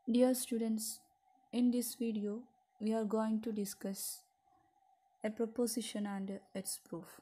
Dear students, in this video we are going to discuss a proposition and its proof.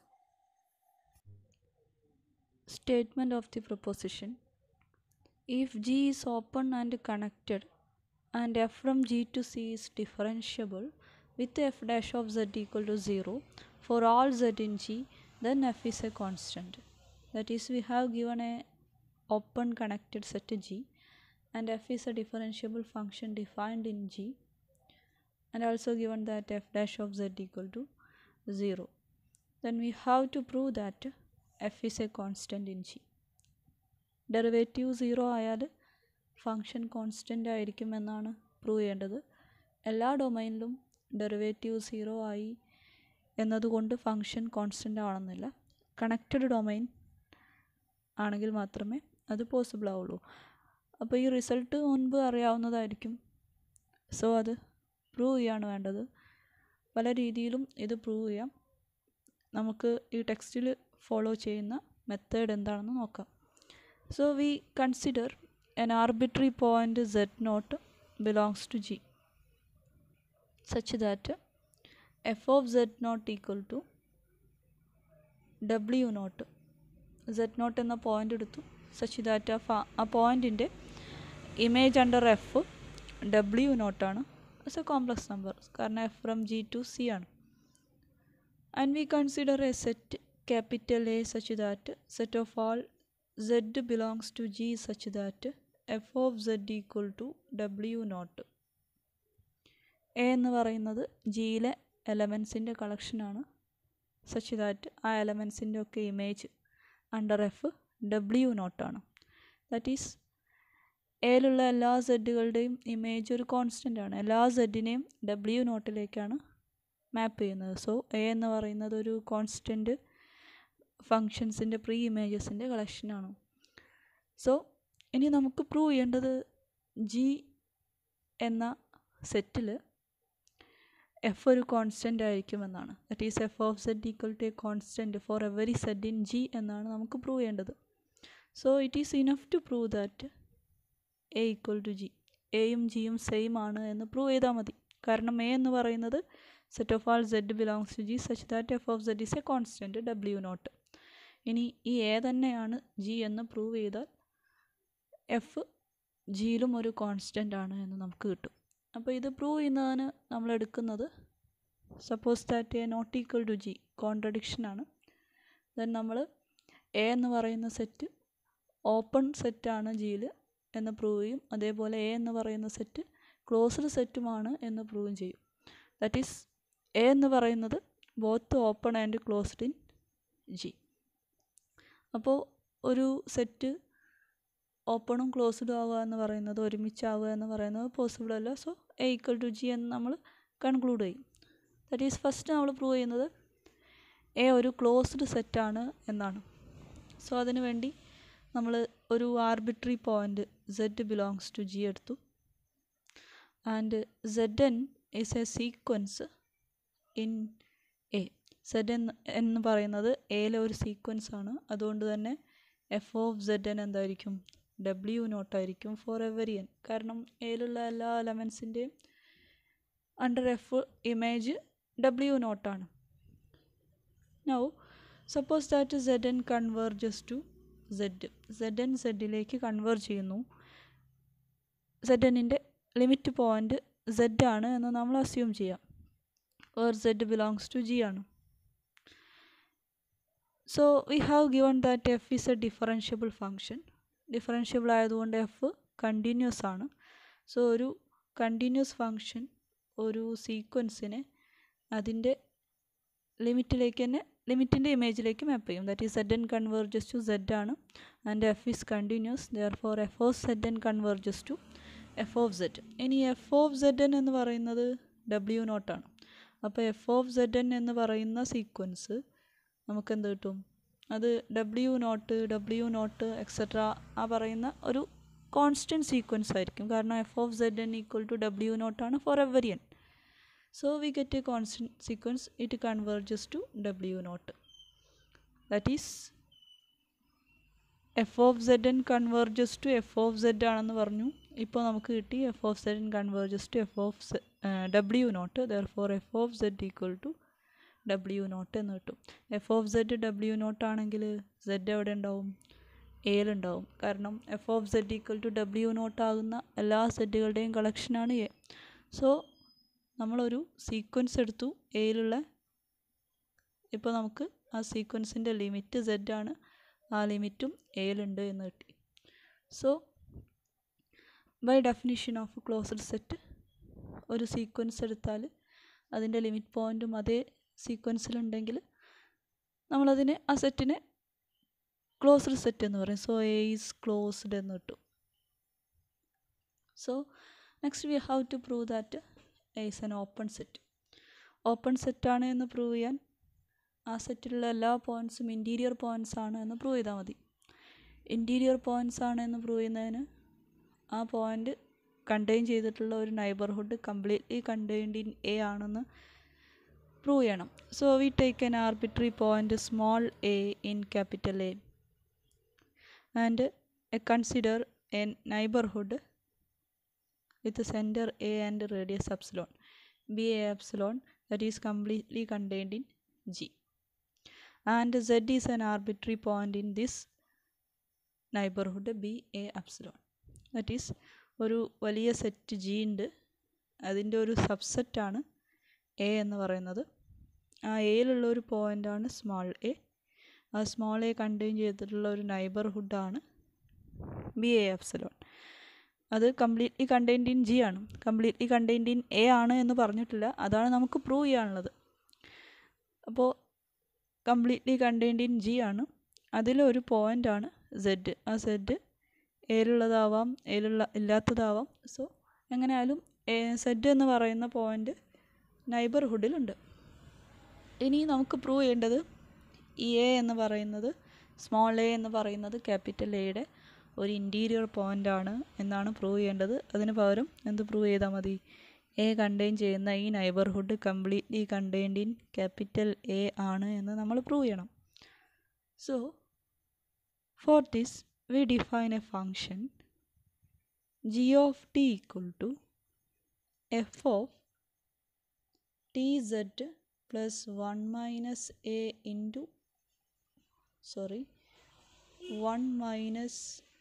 Statement of the proposition If G is open and connected and f from G to C is differentiable with f dash of z equal to 0 for all z in G, then f is a constant. That is, we have given a open connected set G and f is a differentiable function defined in G and also given that f dash of z equal to 0. Then we have to prove that f is a constant in G. Derivative zero ആയാൽ function constant ആയിരിക്കുമെന്നാണ് prove ചെയ്യേണ്ടത് എല്ലാ ഡൊമൈനിലും derivative zero ആയി എന്നതുകൊണ്ട് function constant ആവണമെന്നില്ല connected domain ആണെങ്കിൽ മാത്രമേ അത് പോസിബിൾ ആവുള്ളൂ അപ്പോൾ ഈ റിസൾട്ട് മുൻപ് അറിയാവുന്നതായിരിക്കും സോ അത് പ്രൂവ് ചെയ്യാണ് വേണ്ടത് പല രീതിയിലും ഇത് പ്രൂവ് ചെയ്യാം നമുക്ക് ഈ ടെക്സ്റ്റിൽ ഫോളോ ചെയ്യുന്ന മെത്തേഡ് എന്താണെന്ന് നോക്കാം So we consider an arbitrary point z naught belongs to G such that f of z naught equal to w naught z naught എന്ന പോയിന്റ് എടുത്തു സച്ച് ദാറ്റ് ആ ഫാ ആ പോയിൻറ്റിൻ്റെ ഇമേജ് അണ്ടർ എഫ് ഡബ്ല്യു നോട്ടാണ് it's a complex number കാരണം F from G to C ആണ് and we consider a set capital A such that set of all z belongs to G such that f of z equal to w naught A എന്ന് പറയുന്നത് ജിയിലെ എലമെൻസിൻ്റെ കളക്ഷനാണ് such that ആ എലമെൻസിൻ്റെ ഒക്കെ image under F W നോട്ടാണ് that is എയിലുള്ള എല്ലാ സെഡുകളുടെയും ഇമേജ് ഒരു കോൺസ്റ്റൻ്റ് ആണ് എല്ലാ സെഡിനെയും ഡബ്ല്യു നോട്ടിലേക്കാണ് മാപ്പ് ചെയ്യുന്നത് സോ എ എന്ന് പറയുന്നത് ഒരു കോൺസ്റ്റൻറ്റ് ഫങ്ഷൻസിൻ്റെ പ്രീ ഇമേജസിൻ്റെ കളക്ഷനാണ് സോ ഇനി നമുക്ക് പ്രൂവ് ചെയ്യേണ്ടത് ജി എന്ന സെറ്റിൽ എഫ് ഒരു കോൺസ്റ്റൻ്റ് ആയിരിക്കുമെന്നാണ് that is F of Z equal to a constant for every Z in G എന്നാണ് നമുക്ക് പ്രൂവ് ചെയ്യേണ്ടത് so it is enough to prove that A equal to G എയും ജിയും സെയിം ആണ് എന്ന് പ്രൂവ് ചെയ്താൽ മതി കാരണം എ എന്ന് പറയുന്നത് set of all Z belongs to G such that F of Z is a constant W naught ഇനി ഈ എ തന്നെയാണ് ജി എന്ന് പ്രൂവ് ചെയ്താൽ എഫ് ജിയിലും ഒരു കോൺസ്റ്റൻ്റ് ആണ് എന്ന് നമുക്ക് കിട്ടും അപ്പോൾ ഇത് പ്രൂവ് ചെയ്യുന്നതിന് നമ്മൾ എടുക്കുന്നത് suppose that A not equal to G കോൺട്രഡിക്ഷനാണ് ദെൻ നമ്മൾ എ എന്ന് പറയുന്ന സെറ്റ് ഓപ്പൺ സെറ്റാണ് ജിയിൽ എന്ന് പ്രൂവ് ചെയ്യും അതേപോലെ എ എന്ന് പറയുന്ന സെറ്റ് ക്ലോസ്ഡ് സെറ്റുമാണ് എന്ന് പ്രൂവും ചെയ്യും ദാറ്റ് ഈസ് എ എന്ന് പറയുന്നത് both open and closed in G അപ്പോൾ ഒരു സെറ്റ് ഓപ്പണും ക്ലോസ്ഡും ആവുക എന്ന് പറയുന്നത് ഒരുമിച്ചാവുക എന്ന് പറയുന്നത് പോസിബിൾ അല്ല so A equal to G എന്ന് നമ്മൾ കൺക്ലൂഡ് ചെയ്യും ദറ്റ് ഈസ് ഫസ്റ്റ് നമ്മൾ പ്രൂവ് ചെയ്യുന്നത് എ ഒരു ക്ലോസ്ഡ് സെറ്റാണ് എന്നാണ് സോ അതിനു വേണ്ടി നമ്മൾ ഒരു arbitrary point Z belongs to G എടുത്തു and Z N is a sequence in A Z എന്ന് എന്ന് പറയുന്നത് എയിലെ ഒരു സീക്വൻസ് ആണ് അതുകൊണ്ട് തന്നെ എഫ് ഓഫ് സെഡ് എൻ എന്തായിരിക്കും ഡബ്ല്യു നോട്ടായിരിക്കും ഫോർ എവരി എൻ കാരണം എയിലുള്ള എല്ലാ എലമെൻസിൻ്റെയും അണ്ടർ എഫ് ഇമേജ് ഡബ്ല്യു നോട്ടാണ് now suppose that Z N converges to Z Z N സെഡിലേക്ക് കൺവേർജ് ചെയ്യുന്നു സെഡ് എന്നിൻ്റെ ലിമിറ്റ് പോയിൻ്റ് സെഡ് ആണ് എന്ന് നമ്മൾ അസ്യൂം ചെയ്യാം where Z belongs to G ആണ് so we have given that F is a differentiable function differentiable ആയതുകൊണ്ട് F continuous ആണ് സോ ഒരു കണ്ടിന്യൂസ് ഫങ്ഷൻ ഒരു സീക്വൻസിനെ അതിൻ്റെ ലിമിറ്റിലേക്ക് തന്നെ ലിമിറ്റിൻ്റെ ഇമേജിലേക്ക് മാപ്പ് ചെയ്യും that is Z N converges to Z ആണ് and F is continuous therefore F of Z N converges to F of Z ഇനി എഫ് ഓഫ് സെഡ് എൻ എന്ന് പറയുന്നത് ഡബ്ല്യു നോട്ടാണ് അപ്പോൾ എഫ് ഓഫ് സെഡ് എൻ എന്ന് പറയുന്ന sequence നമുക്ക് എന്ത് കിട്ടും അത് W naught W naught etcetera ആ പറയുന്ന ഒരു കോൺസ്റ്റൻറ്റ് സീക്വൻസ് ആയിരിക്കും കാരണം F of Z N equal to W നോട്ടാണ് for every N so we get a constant sequence it converges to W naught that is F of Z N converges to F of Z ആണെന്ന് പറഞ്ഞു ഇപ്പോൾ നമുക്ക് കിട്ടി F of Z N converges to F of W naught therefore F of Z equal to W naught എന്ന് കിട്ടും F of Z W naught ആണെങ്കിൽ Z എവിടെ ഉണ്ടാവും എയിലുണ്ടാവും കാരണം F of Z equal to W naught ആകുന്ന എല്ലാ സെഡുകളുടെയും കളക്ഷനാണ് എ സോ നമ്മളൊരു സീക്വൻസ് എടുത്തു എയിലുള്ള ഇപ്പോൾ നമുക്ക് ആ സീക്വൻസിൻ്റെ ലിമിറ്റ് സെഡ് ആണ് ആ ലിമിറ്റും എയിലുണ്ട് എന്ന് കിട്ടി so by definition of closed set ഒരു സീക്വൻസ് എടുത്താൽ അതിൻ്റെ ലിമിറ്റ് പോയിൻറ്റും അതേ സീക്വൻസിലുണ്ടെങ്കിൽ നമ്മളതിനെ ആ സെറ്റിനെ ക്ലോസ്ഡ് സെറ്റ് എന്ന് പറയും സോ എ ഈസ് ക്ലോസ്ഡ് എന്ന് കിട്ടും so next we have to prove that A is an open set open സെറ്റാണ് എന്ന് പ്രൂവ് ചെയ്യാൻ ആ സെറ്റിലുള്ള എല്ലാ പോയിൻറ്റ്സും ഇൻറ്റീരിയർ പോയിൻറ്റ്സ് ആണ് എന്ന് പ്രൂവ് ചെയ്താൽ മതി ഇൻറ്റീരിയർ പോയിൻറ്റ്സ് ആണ് എന്ന് പ്രൂവ് ചെയ്യുന്നതിന് ആ പോയിൻ്റ് കണ്ടെയ്ൻ ചെയ്തിട്ടുള്ള ഒരു neighbourhood completely contained in A ആണെന്ന് പ്രൂവ് ചെയ്യണം so we take an arbitrary point small A in capital A and consider a neighbourhood with center A and radius epsilon. B A epsilon that is completely contained in G. And Z is an arbitrary point in this neighborhood B A epsilon. That is ഒരു വലിയ set G ഉണ്ട് അതിൻ്റെ ഒരു സബ്സെറ്റാണ് A എന്ന് പറയുന്നത് ആ എയിലുള്ള ഒരു പോയിൻ്റാണ് സ്മോൾ എ ആ സ്മോൾ എ കണ്ടെയ്ൻ ചെയ്തിട്ടുള്ള ഒരു നൈബർഹുഡാണ് ബി എ എപ്സലോൺ അത് കംപ്ലീറ്റ്ലി കണ്ടെയ്ൻഡ് ഇൻ ജി ആണ് കംപ്ലീറ്റ്ലി കണ്ടെയ്ൻഡ് ഇൻ എ ആണ് എന്ന് പറഞ്ഞിട്ടില്ല അതാണ് നമുക്ക് പ്രൂവ് ചെയ്യാനുള്ളത് അപ്പോൾ കംപ്ലീറ്റ്ലി കണ്ടെയ്ൻഡ് ഇൻ ജി ആണ് അതിലൊരു പോയിൻ്റാണ് സെഡ് ആ സെഡ് എയിലുള്ളതാവാം എയിലുള്ള ഇല്ലാത്തതാവാം സോ എങ്ങനെയായാലും സെഡ് എന്ന് പറയുന്ന പോയിൻ്റ് നൈബർഹുഡിലുണ്ട് ഇനി നമുക്ക് പ്രൂവ് ചെയ്യേണ്ടത് ഈ എ എന്ന് പറയുന്നത് സ്മോൾ എ എന്ന് പറയുന്നത് ക്യാപിറ്റൽ എയുടെ ഒരു ഇൻറ്റീരിയർ പോയിൻ്റ് ആണ് എന്നാണ് പ്രൂവ് ചെയ്യേണ്ടത് അതിന് പകരം എന്ത് പ്രൂവ് ചെയ്താൽ മതി എ കണ്ടെയ്ൻ ചെയ്യുന്ന ഈ neighbourhood completely contained in capital A ആണ് എന്ന് നമ്മൾ പ്രൂവ് ചെയ്യണം so for this we define a function G of T equal to F of T Z plus one minus A into sorry one minus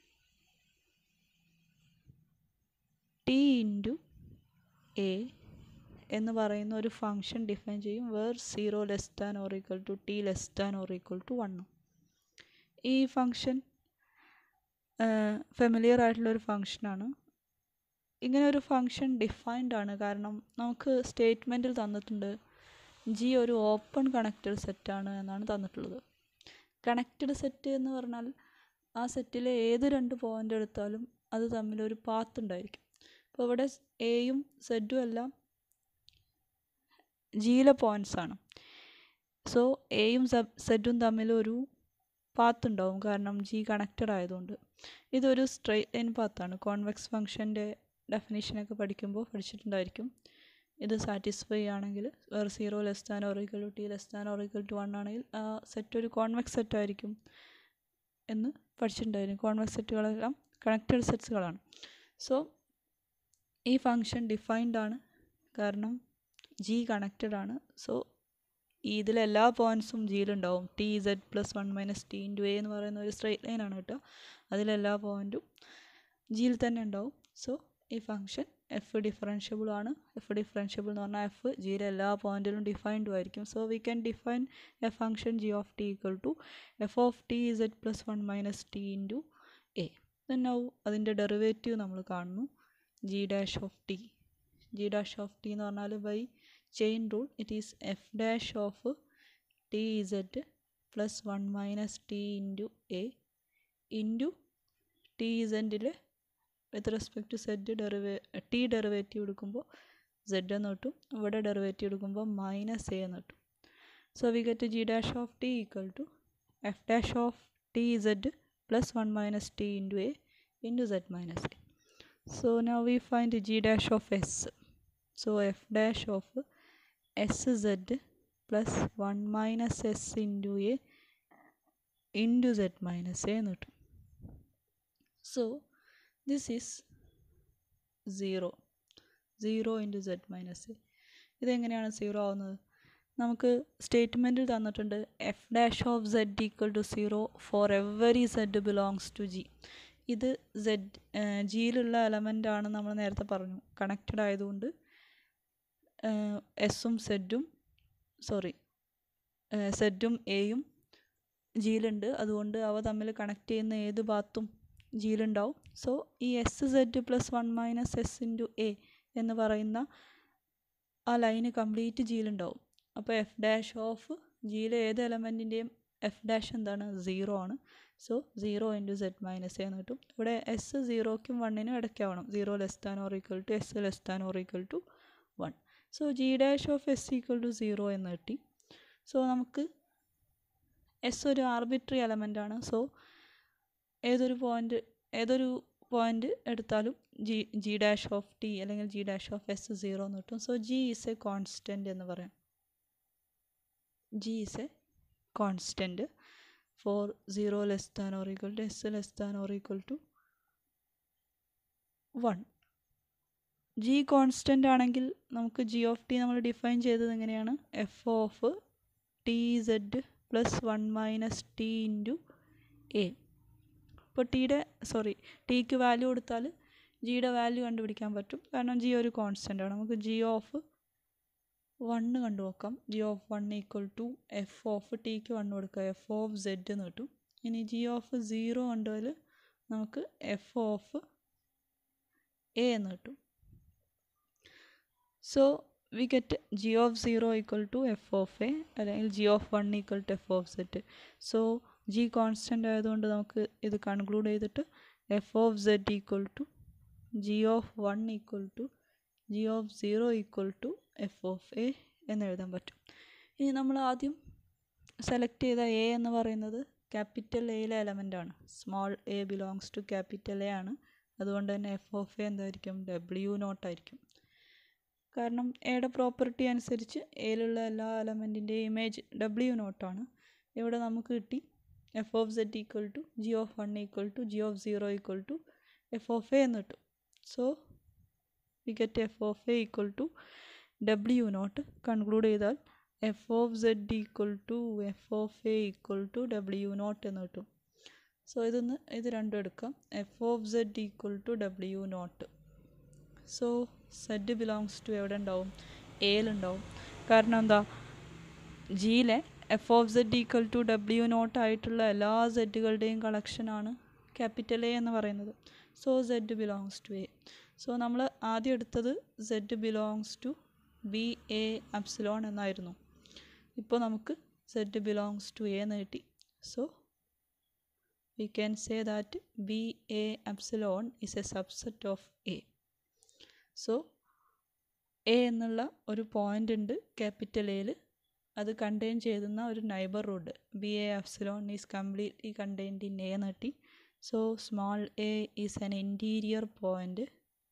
T into A എന്ന് പറയുന്ന ഒരു function define ചെയ്യും where zero less than or equal to T less than or equal to വണ്ണും ഈ function familiar ആയിട്ടുള്ളൊരു ഫങ്ഷനാണ് ഇങ്ങനെ ഒരു function defined ആണ് കാരണം നമുക്ക് സ്റ്റേറ്റ്മെൻറ്റിൽ തന്നിട്ടുണ്ട് ജി ഒരു ഓപ്പൺ കണക്റ്റഡ് സെറ്റാണ് എന്നാണ് തന്നിട്ടുള്ളത് കണക്റ്റഡ് സെറ്റ് എന്ന് പറഞ്ഞാൽ ആ സെറ്റിലെ ഏത് രണ്ട് പോയിൻ്റ് എടുത്താലും അത് തമ്മിലൊരു പാത്ത് ഉണ്ടായിരിക്കും അപ്പോൾ ഇവിടെ എയും സെഡും എല്ലാം ജിയിലെ പോയിൻറ്റ്സ് ആണ് സോ എയും സെഡും തമ്മിലൊരു പാത്ത് ഉണ്ടാവും കാരണം ജി കണക്റ്റഡ് ആയതുകൊണ്ട് ഇതൊരു സ്ട്രെയിറ്റ് ലൈൻ പാത്താണ് കോൺവെക്സ് ഫംഗ്ഷൻ്റെ ഡെഫിനേഷനൊക്കെ പഠിക്കുമ്പോൾ പഠിച്ചിട്ടുണ്ടായിരിക്കും ഇത് സാറ്റിസ്ഫൈ ആണെങ്കിൽ വേറെ zero less than or equal to T less than or equal to one ആണെങ്കിൽ ആ സെറ്റ് ഒരു കോൺവെക്സ് സെറ്റ് ആയിരിക്കും എന്ന് പഠിച്ചിട്ടുണ്ടായിരുന്നു കോൺവെക്സ് സെറ്റുകളെല്ലാം കണക്റ്റഡ് സെറ്റ്സുകളാണ് സോ ഈ ഫങ്ഷൻ ഡിഫൈൻഡ് ആണ് കാരണം ജി കണക്റ്റഡ് ആണ് സോ ഇതിലെല്ലാ പോയിൻറ്റ്സും ജിയിലുണ്ടാവും T Z plus one minus T into A എന്ന് പറയുന്ന ഒരു സ്ട്രെയിറ്റ് ലൈനാണ് കേട്ടോ അതിലെല്ലാ പോയിൻറ്റും ജിയിൽ തന്നെ ഉണ്ടാവും സോ ഈ ഫങ്ഷൻ എഫ് ഡിഫറൻഷ്യബിൾ ആണ് എഫ് ഡിഫറൻഷ്യബിൾ എന്ന് പറഞ്ഞാൽ എഫ് ജിയിലെ എല്ലാ പോയിൻറ്റിലും ഡിഫൈൻഡും ആയിരിക്കും so we can define a function G of T equal to F of T Z plus one minus T into A now അതിൻ്റെ ഡെറിവേറ്റീവ് നമ്മൾ കാണുന്നു G dash of T G dash of T എന്ന് പറഞ്ഞാൽ by chain rule it is F dash of T Z plus one minus T into a into t ഇസഡിൽ with respect to z derive t derivative എടുക്കുമ്പോൾ z എന്ന് കിട്ടും ഇവിടെ derivative എടുക്കുമ്പോൾ minus a എന്ന് കിട്ടും so we get g dash of T equal to f dash of T Z plus one minus T into a into z minus a so now we find g dash of s so f dash of s z plus one minus s into a into z minus a എന്ന് കിട്ടും so this is zero zero into z minus a ഇതെങ്ങനെയാണ് zero ആവുന്നത് നമുക്ക് സ്റ്റേറ്റ്മെൻറ്റിൽ തന്നിട്ടുണ്ട് f dash of Z equal to zero for every z belongs to g ഇത് z ജിയിലുള്ള element ആണ് നമ്മൾ നേരത്തെ പറഞ്ഞു കണക്റ്റഡ് ആയതുകൊണ്ട് എസും സെഡും സോറി സെഡും എയും ജിയിലുണ്ട് അതുകൊണ്ട് അവ തമ്മിൽ കണക്ട് ചെയ്യുന്ന ഏത് ഭാഗത്തും ജിയിലുണ്ടാവും സോ ഈ s z plus one minus s into A എന്ന് പറയുന്ന ആ ലൈന് കംപ്ലീറ്റ് ജിയിലുണ്ടാവും അപ്പോൾ എഫ് ഡാഷ് ഓഫ് ജിയിലെ ഏത് എലമെൻറ്റിൻ്റെയും എഫ് ഡാഷ് എന്താണ് സീറോ ആണ് so zero into z minus എന്ന് കിട്ടും ഇവിടെ എസ് സീറോയ്ക്കും വണ്ണിനും ഇടയ്ക്കാവണം zero less than or equal to s less than or equal to one so g dash of s equal to zero എന്ന് കിട്ടി സോ നമുക്ക് എസ് ഒരു ആർബിട്രറി എലമെൻ്റ് ആണ് സോ ഏതൊരു പോയിൻ്റ് ഏതൊരു പോയിൻ്റ് എടുത്താലും g g dash of t അല്ലെങ്കിൽ g dash of s zero എന്ന് കിട്ടും so g is a constant എന്ന് പറയാം g is a constant for zero less than or equal to s less than or equal to one g constant ആണെങ്കിൽ നമുക്ക് g of t നമ്മൾ define ചെയ്തത് എങ്ങനെയാണ് f of T Z plus one minus T into a ഇപ്പോൾ ടിയുടെ sorry tick value കൊടുത്താൽ ജിയുടെ value കണ്ടുപിടിക്കാൻ പറ്റും കാരണം ജി ഒരു കോൺസ്റ്റൻ്റ് ആണ് നമുക്ക് ജി ഓഫ് വണ്ണ് കണ്ടു നോക്കാം g of one equal to F of ടിക്ക് വണ്ണ് കൊടുക്കുക എഫ് ഓഫ് സെഡ് എന്ന് കിട്ടും ഇനി ജി ഓഫ് സീറോ കണ്ടാൽ നമുക്ക് എഫ് ഓഫ് എ എന്ന് കിട്ടും so we get g of zero equal to F of a അല്ലെങ്കിൽ g of one equal to F of z so g constant ആയതുകൊണ്ട് നമുക്ക് ഇത് കൺക്ലൂഡ് ചെയ്തിട്ട് f of Z equal to g of one equal to g of zero equal to F of a എന്ന് എഴുതാൻ പറ്റും ഇനി നമ്മൾ ആദ്യം സെലക്ട് ചെയ്ത എ എന്ന് പറയുന്നത് ക്യാപിറ്റൽ എയിലെ എലമെൻ്റ് ആണ് small a belongs to capital A ആണ് അതുകൊണ്ട് തന്നെ എഫ് ഓഫ് എ എന്തായിരിക്കും ഡബ്ല്യു നോട്ട് ആയിരിക്കും കാരണം എയുടെ പ്രോപ്പർട്ടി അനുസരിച്ച് എയിലുള്ള എല്ലാ എലമെൻറ്റിൻ്റെയും ഇമേജ് ഡബ്ല്യു നോട്ടാണ് ഇവിടെ നമുക്ക് കിട്ടി F of Z equal to g of one equal to g of zero equal to F of a എന്ന് കിട്ടും so we get f of a equal to W naught conclude ചെയ്താൽ f of Z equal to F of a equal to W naught എന്ന് കിട്ടും so ഇതൊന്ന് ഇത് രണ്ടും എടുക്കാം f of Z equal to W naught so z belongs to എവിടെ ഉണ്ടാവും എയിലുണ്ടാവും കാരണം എന്താ ജിയിലെ f of Z equal to W naught ആയിട്ടുള്ള എല്ലാ സെഡുകളുടെയും കളക്ഷനാണ് ക്യാപിറ്റൽ എ എന്ന് പറയുന്നത് so z belongs to a so നമ്മൾ ആദ്യം എടുത്തത് z belongs to b a epsilon എന്നായിരുന്നു ഇപ്പോൾ നമുക്ക് സെഡ് ബിലോങ്സ് ടു എ എന്ന് കിട്ടി so we can say that b a epsilon is a subset of a so a എന്നുള്ള ഒരു പോയിൻ്റ് ഉണ്ട് ക്യാപിറ്റൽ എയിൽ അത് കണ്ടെയ്ൻ ചെയ്യുന്ന ഒരു neighbourhood b a epsilon is completely contained in a എന്ന് കിട്ടി so small a is an interior point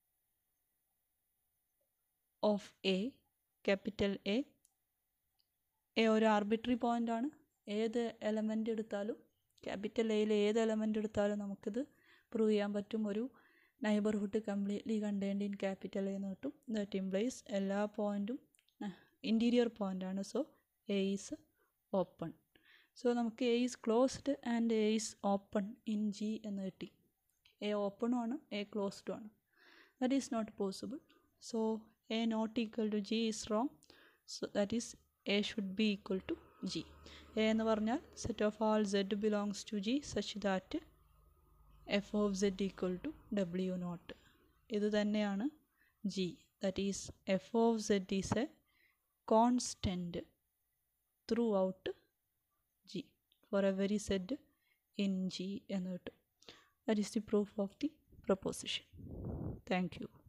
of a capital a a ഒരു ആർബിട്രറി പോയിൻ്റ് ആണ് ഏത് എലമെൻ്റ് എടുത്താലും ക്യാപിറ്റൽ എയിൽ ഏത് എലമെൻ്റ് എടുത്താലും നമുക്കിത് പ്രൂവ് ചെയ്യാൻ പറ്റും ഒരു neighbourhood completely contained in capital എന്ന് കിട്ടും ദാറ്റ് ഇംപ്ലൈസ് എല്ലാ പോയിൻറ്റും ഇൻറ്റീരിയർ പോയിൻ്റ് ആണ് so a is open so നമുക്ക് a is closed and a is open in g എന്ന് കിട്ടി എ ഓപ്പണും ആണ് എ ക്ലോസ്ഡും ആണ് that is not possible so a not equal to g is wrong so that is a should be equal to g a എന്ന് പറഞ്ഞാൽ set of all Z belongs to G such that F of Z equal to W naught ഇത് തന്നെയാണ് g that is F of Z is a constant throughout g for every z in g എന്ന് കിട്ടും that is the proof of the proposition thank U